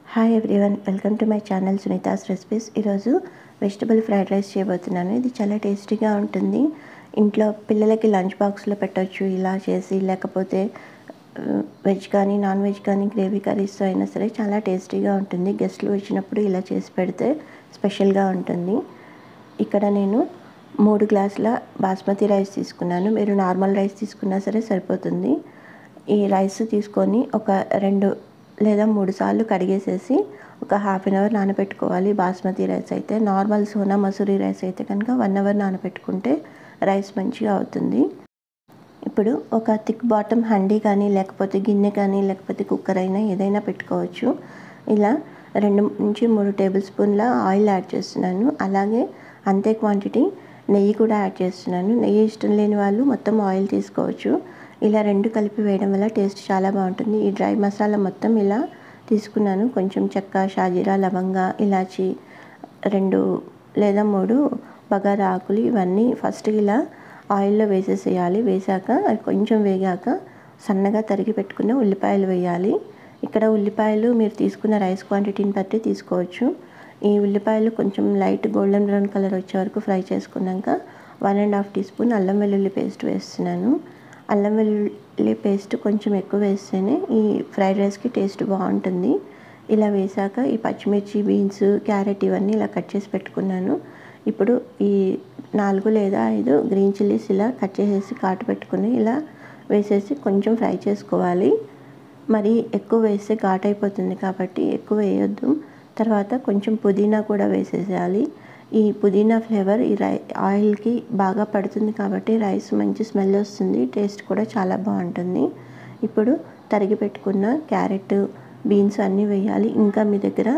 hi everyone welcome to my channel Sunita's recipes ఈరోజు vegetable fried rice చేయబోతున్నాను ఇది చాలా టేస్టీగా ఉంటుంది ఇంట్లో పిల్లలకి లంచ్ బాక్స్లో పెట్టవచ్చు ఇలా చేసి లేకపోతే వెజ్ కానీ నాన్ వెజ్ కానీ గ్రేవీ కర్రీస్తో అయినా సరే చాలా టేస్టీగా ఉంటుంది గెస్ట్లు వచ్చినప్పుడు ఇలా చేసి పెడితే స్పెషల్గా ఉంటుంది ఇక్కడ నేను మూడు గ్లాసుల బాస్మతి రైస్ తీసుకున్నాను మీరు నార్మల్ రైస్ తీసుకున్నా సరే సరిపోతుంది ఈ రైస్ తీసుకొని ఒక రెండు లేదా మూడు సార్లు కడిగేసేసి ఒక హాఫ్ అన్ అవర్ నానబెట్టుకోవాలి బాస్మతి రైస్ అయితే నార్మల్ సోనా మసూరి రైస్ అయితే కనుక వన్ అవర్ నానబెట్టుకుంటే రైస్ మంచిగా అవుతుంది ఇప్పుడు ఒక థిక్ బాటమ్ హండీ కానీ లేకపోతే గిన్నె కానీ లేకపోతే కుక్కర్ అయినా ఏదైనా పెట్టుకోవచ్చు ఇలా రెండు నుంచి మూడు టేబుల్ స్పూన్ల ఆయిల్ యాడ్ చేస్తున్నాను అలాగే అంతే క్వాంటిటీ నెయ్యి కూడా యాడ్ చేస్తున్నాను నెయ్యి ఇష్టం లేని వాళ్ళు మొత్తం ఆయిల్ తీసుకోవచ్చు ఇలా రెండు కలిపి వేయడం వల్ల టేస్ట్ చాలా బాగుంటుంది ఈ డ్రై మసాలా మొత్తం ఇలా తీసుకున్నాను కొంచెం చెక్క షాజీరా లవంగ ఇలాచి రెండు లేదా మూడు బగారా ఆకులు ఇవన్నీ ఫస్ట్ ఇలా ఆయిల్లో వేసేసేయాలి వేసాక అవి కొంచెం వేగాక సన్నగా తరిగి పెట్టుకున్న ఉల్లిపాయలు వేయాలి ఇక్కడ ఉల్లిపాయలు మీరు తీసుకున్న రైస్ క్వాంటిటీని బట్టి తీసుకోవచ్చు ఈ ఉల్లిపాయలు కొంచెం లైట్ గోల్డెన్ బ్రౌన్ కలర్ వచ్చే వరకు ఫ్రై చేసుకున్నాక one and half teaspoon అల్లం వెల్లుల్లి పేస్ట్ వేస్తున్నాను అల్లం వెల్లుల్లి పేస్ట్ కొంచెం ఎక్కువ వేస్తేనే ఈ ఫ్రైడ్ రైస్కి టేస్ట్ బాగుంటుంది ఇలా వేసాక ఈ పచ్చిమిర్చి బీన్స్ క్యారెట్ ఇవన్నీ ఇలా కట్ చేసి పెట్టుకున్నాను ఇప్పుడు ఈ నాలుగు లేదా ఐదు గ్రీన్ చిల్లీస్ ఇలా కట్ చేసేసి కాటు పెట్టుకుని ఇలా వేసేసి కొంచెం ఫ్రై చేసుకోవాలి మరి ఎక్కువ వేస్తే ఘాట్ అయిపోతుంది కాబట్టి ఎక్కువ వేయొద్దు తర్వాత కొంచెం పుదీనా కూడా వేసేసేయాలి ఈ పుదీనా ఫ్లేవర్ ఈ రై ఆయిల్కి బాగా పడుతుంది కాబట్టి రైస్ మంచి స్మెల్ వస్తుంది టేస్ట్ కూడా చాలా బాగుంటుంది ఇప్పుడు తరిగి పెట్టుకున్న క్యారెట్ బీన్స్ అన్నీ వేయాలి ఇంకా మీ దగ్గర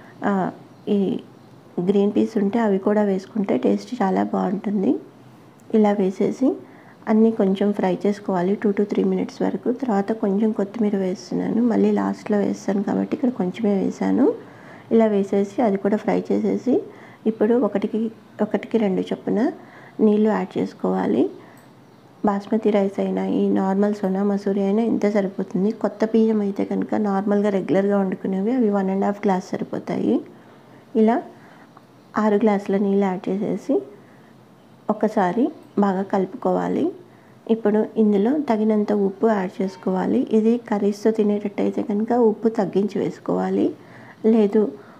ఈ గ్రీన్ పీస్ ఉంటే అవి కూడా వేసుకుంటే టేస్ట్ చాలా బాగుంటుంది ఇలా వేసేసి అన్నీ కొంచెం ఫ్రై చేసుకోవాలి టూ టు త్రీ మినిట్స్ వరకు తర్వాత కొంచెం కొత్తిమీర వేస్తున్నాను మళ్ళీ లాస్ట్లో వేస్తాను కాబట్టి ఇక్కడ కొంచెమే వేసాను ఇలా వేసేసి అది కూడా ఫ్రై చేసేసి ఇప్పుడు ఒకటికి ఒకటికి రెండు చొప్పున నీళ్ళు యాడ్ చేసుకోవాలి బాస్మతి రైస్ అయినా ఈ నార్మల్ సోనా మసూరి అయినా ఇంత సరిపోతుంది కొత్త బియ్యం అయితే కనుక నార్మల్గా రెగ్యులర్గా వండుకునేవి అవి వన్ అండ్ హాఫ్ గ్లాస్ సరిపోతాయి ఇలా ఆరు గ్లాసుల నీళ్ళు యాడ్ చేసేసి ఒకసారి బాగా కలుపుకోవాలి ఇప్పుడు ఇందులో తగినంత ఉప్పు యాడ్ చేసుకోవాలి ఇది కర్రీస్తో తినేటట్టయితే కనుక ఉప్పు తగ్గించి వేసుకోవాలి లేదు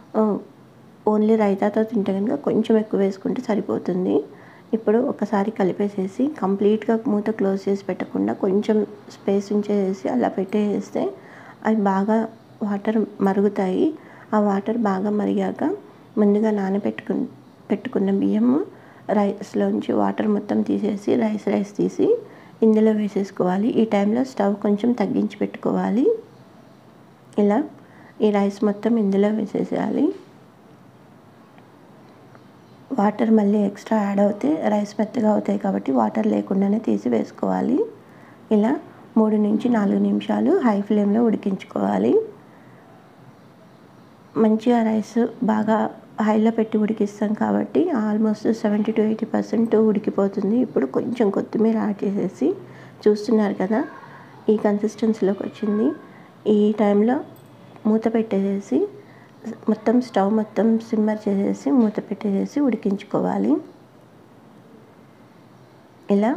ఓన్లీ రైతాతో తింటే కనుక కొంచెం ఎక్కువ వేసుకుంటే సరిపోతుంది ఇప్పుడు ఒకసారి కలిపేసేసి కంప్లీట్గా మూత క్లోజ్ చేసి పెట్టకుండా కొంచెం స్పేస్ ఉంచేసి అలా పెట్టేస్తే అవి బాగా వాటర్ మరుగుతాయి ఆ వాటర్ బాగా మరిగాక ముందుగా నానబెట్టుకు పెట్టుకున్న బియ్యము రైస్లోంచి వాటర్ మొత్తం తీసేసి రైస్ రైస్ తీసి ఇందులో వేసేసుకోవాలి ఈ టైంలో స్టవ్ కొంచెం తగ్గించి పెట్టుకోవాలి ఇలా ఈ రైస్ మొత్తం ఇందులో వేసేసేయాలి వాటర్ మళ్ళీ ఎక్స్ట్రా యాడ్ అవుతే రైస్ మెత్తగా అవుతాయి కాబట్టి వాటర్ లేకుండానే తీసి వేసుకోవాలి ఇలా మూడు నుంచి నాలుగు నిమిషాలు హై ఫ్లేమ్లో ఉడికించుకోవాలి మంచిగా రైస్ బాగా హైలో పెట్టి ఉడికిస్తాం కాబట్టి almost seventy to eighty percent ఉడికిపోతుంది ఇప్పుడు కొంచెం కొత్తిమీర యాడ్ చేసేసి చూస్తున్నారు కదా ఈ కన్సిస్టెన్సీలోకి వచ్చింది ఈ టైంలో మూత పెట్టేసేసి మొత్తం స్టవ్ మొత్తం సిమ్మర్ చేసేసి మూత పెట్టేసేసి ఉడికించుకోవాలి ఇలా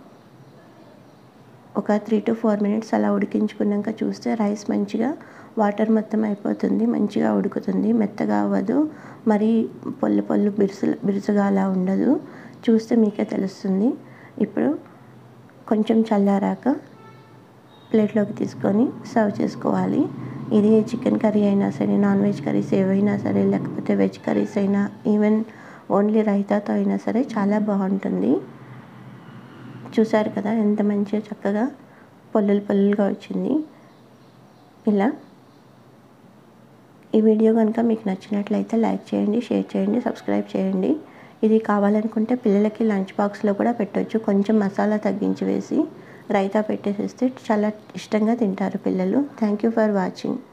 ఒక త్రీ టు ఫోర్ మినిట్స్ అలా ఉడికించుకున్నాక చూస్తే రైస్ మంచిగా వాటర్ మొత్తం అయిపోతుంది మంచిగా ఉడుకుతుంది మెత్తగా అవ్వదు మరి పొల్లు పొల్లు బిరుసు బిరుసుగా అలా ఉండదు చూస్తే మీకే తెలుస్తుంది ఇప్పుడు కొంచెం చల్లారాక ప్లేట్లోకి తీసుకొని సర్వ్ చేసుకోవాలి ఇది చికెన్ కర్రీ అయినా సరే నాన్ వెజ్ కర్రీస్ ఏవైనా సరే లేకపోతే వెజ్ కర్రీస్ అయినా ఈవెన్ ఓన్లీ రైతాతో అయినా సరే చాలా బాగుంటుంది చూసారు కదా ఎంత మంచిగా చక్కగా పొల్లులు పొల్లులుగా వచ్చింది ఇలా ఈ వీడియో కనుక మీకు నచ్చినట్లయితే లైక్ చేయండి షేర్ చేయండి సబ్స్క్రైబ్ చేయండి ఇది కావాలనుకుంటే పిల్లలకి లంచ్ బాక్స్లో కూడా పెట్టవచ్చు కొంచెం మసాలా తగ్గించి వేసి రైతా పెట్టేసేస్తే చాలా ఇష్టంగా తింటారు పిల్లలు థ్యాంక్ యూ ఫర్ వాచింగ్